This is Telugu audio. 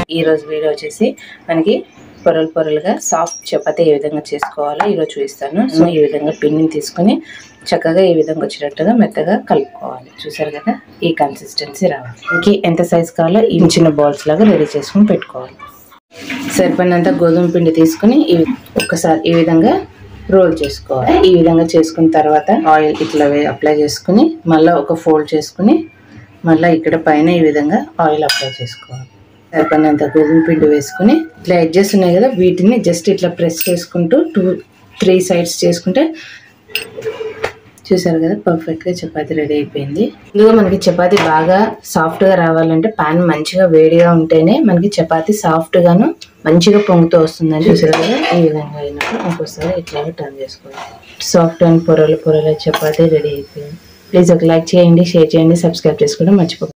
ఈ రోజు వీడియో వచ్చేసి మనకి పొరలు పొరలుగా సాఫ్ట్ చపాతీ ఏ విధంగా చేసుకోవాలో ఈరోజు చూపిస్తాను సో ఈ విధంగా పిండిని తీసుకొని చక్కగా ఈ విధంగా వచ్చేటట్టుగా మెత్తగా కలుపుకోవాలి చూసారు కదా ఈ కన్సిస్టెన్సీ రావాలి ఇంక ఎంత సైజ్ కావాలో ఈ చిన్న బాల్స్ లాగా రెడీ చేసుకొని పెట్టుకోవాలి సరిపడినంత గోధుమ పిండి తీసుకుని ఈ ఒక్కసారి ఈ విధంగా రోల్ చేసుకోవాలి ఈ విధంగా చేసుకున్న తర్వాత ఆయిల్ ఇట్లా అప్లై చేసుకుని మళ్ళీ ఒక ఫోల్డ్ చేసుకుని మళ్ళీ ఇక్కడ పైన ఈ విధంగా ఆయిల్ అప్లై చేసుకోవాలి సరిపడినంత గోధుమ పిండి వేసుకుని ఇట్లా ఎడ్జెస్ ఉన్నాయి కదా వీటిని జస్ట్ ఇట్లా ప్రెస్ చేసుకుంటూ టూ త్రీ సైడ్స్ చేసుకుంటే చూసారు కదా పర్ఫెక్ట్గా చపాతీ రెడీ అయిపోయింది ఇందులో మనకి చపాతీ బాగా సాఫ్ట్గా రావాలంటే పాన్ మంచిగా వేడిగా ఉంటేనే మనకి చపాతీ సాఫ్ట్గాను మంచిగా పొంగుతూ వస్తుందని చూసారు కదా ఈ విధంగా అయినప్పుడు ఇంకోసారి ఇట్లాగే టర్న్ చేసుకోవాలి సాఫ్ట్ అండ్ పొరలు పొరల చపాతీ రెడీ అయిపోయింది ప్లీజ్ ఒక లైక్ చేయండి షేర్ చేయండి సబ్స్క్రైబ్ చేసుకోవడం మర్చిపోకండి